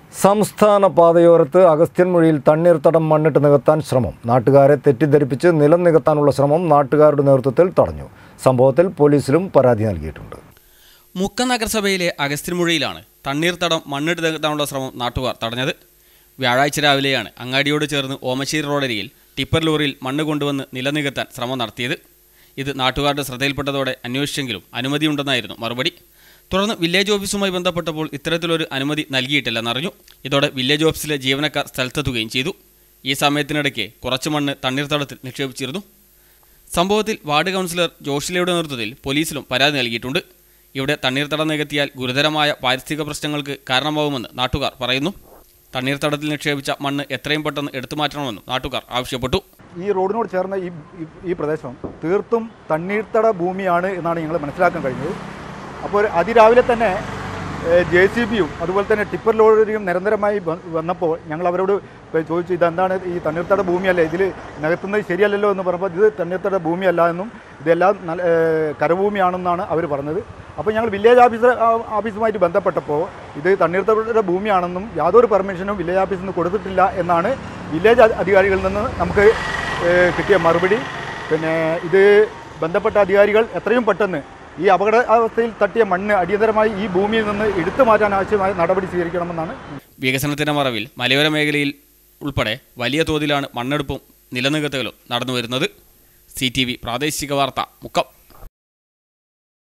സംസ്ഥാന പാതയോരത്ത് അഗസ്ത്യൻമൊഴിയിൽ തണ്ണീർത്തടം മണ്ണിട്ട് നികത്താൻ ശ്രമം നാട്ടുകാരെ തെറ്റിദ്ധരിപ്പിച്ച് നിലം നികത്താനുള്ള ശ്രമം നാട്ടുകാരുടെ നേതൃത്വത്തിൽ തടഞ്ഞു സംഭവത്തിൽ പോലീസിലും പരാതി നൽകിയിട്ടുണ്ട് മുക്ക നഗരസഭയിലെ അഗസ്ത്യൻമുഴിയിലാണ് തണ്ണീർത്തടം മണ്ണിട്ട് നികത്താനുള്ള ശ്രമം നാട്ടുകാർ തടഞ്ഞത് വ്യാഴാഴ്ച രാവിലെയാണ് അങ്ങാടിയോട് ചേർന്ന് ഓമശ്ശേരി റോഡരികിൽ ടിപ്പർ ലോറിയിൽ മണ്ണ് കൊണ്ടുവന്ന് നിലനികത്താൻ ശ്രമം നടത്തിയത് ഇത് നാട്ടുകാരുടെ ശ്രദ്ധയിൽപ്പെട്ടതോടെ അന്വേഷിച്ചെങ്കിലും അനുമതിയുണ്ടെന്നായിരുന്നു മറുപടി തുടർന്ന് വില്ലേജ് ഓഫീസുമായി ബന്ധപ്പെട്ടപ്പോൾ ഇത്തരത്തിലൊരു അനുമതി നൽകിയിട്ടില്ലെന്നറിഞ്ഞു ഇതോടെ വില്ലേജ് ഓഫീസിലെ ജീവനക്കാർ സ്ഥലത്തെത്തുകയും ചെയ്തു ഈ സമയത്തിനിടയ്ക്ക് കുറച്ച് മണ്ണ് തണ്ണീർത്തടത്തിൽ നിക്ഷേപിച്ചിരുന്നു സംഭവത്തിൽ വാർഡ് കൗൺസിലർ ജോഷിലയുടെ നേതൃത്വത്തിൽ പോലീസിലും പരാതി നൽകിയിട്ടുണ്ട് ഇവിടെ തണ്ണീർത്തടം നികത്തിയാൽ ഗുരുതരമായ പാരിസ്ഥിതിക പ്രശ്നങ്ങൾക്ക് കാരണമാവുമെന്ന് നാട്ടുകാർ പറയുന്നു തണ്ണീർത്തടത്തിൽ നിക്ഷേപിച്ച മണ്ണ് എത്രയും പെട്ടെന്ന് എടുത്തു മാറ്റണമെന്നും നാട്ടുകാർ ആവശ്യപ്പെട്ടു ഈ റോഡിനോട് ചേർന്ന ഈ ഈ- ഈ പ്രദേശം തീർത്തും തണ്ണീർത്തട ഭൂമിയാണ് എന്നാണ് ഞങ്ങൾ മനസ്സിലാക്കാൻ കഴിഞ്ഞത് അപ്പോൾ അതിരാവിലെ തന്നെ ജെ സി ബിയും അതുപോലെ തന്നെ ടിപ്പർ ലോറിയും നിരന്തരമായി വ- വന്നപ്പോൾ ഞങ്ങൾ അവരോട് ഇപ്പൊ ചോദിച്ചു ഇതെന്താണ് ഈ തണ്ണീർത്തട ഭൂമിയല്ലേ ഇതിൽ നികത്തുന്നത് ശരിയല്ലല്ലോ എന്ന് പറഞ്ഞപ്പോൾ ഇത് തണ്ണീർത്തട ഭൂമിയല്ല എന്നും ഇതെല്ലാം നല്ല ഏഹ് കരഭൂമിയാണെന്നാണ് അവർ പറഞ്ഞത് അപ്പോൾ ഞങ്ങൾ വില്ലേജ് ഓഫീസർ ആ- ഓഫീസുമായിട്ട് ബന്ധപ്പെട്ടപ്പോൾ ഇത് തണ്ണീർത്തട ഭൂമിയാണെന്നും യാതൊരു പെർമിഷനും വില്ലേജ് ഓഫീസിൽ നിന്ന് കൊടുത്തിട്ടില്ല എന്നാണ് വില്ലേജ് അധി- അധികാരികളിൽ നിന്ന് നമുക്ക് ഏഹ് കിട്ടിയ മറുപടി പിന്നെ ഇത് ബന്ധപ്പെട്ട അധികാരികൾ എത്രയും പെട്ടെന്ന് ഈ അപകടാവസ്ഥയിൽ തട്ടിയ മണ്ണ് അടിയന്തരമായി ഈ ഭൂമിയിൽ നിന്ന് എടുത്തു മാറ്റാൻ ആവശ്യമായ നടപടി സ്വീകരിക്കണമെന്നാണ് വികസനത്തിന്റെ മറവിൽ മലയോര മേഖലയിൽ ഉൾപ്പെടെ വലിയ തോതിലാണ് മണ്ണെടുപ്പും നിലനികത്തലും നടന്നു വരുന്നത് സി ടി വി പ്രാദേശിക വാർത്ത മുക്കം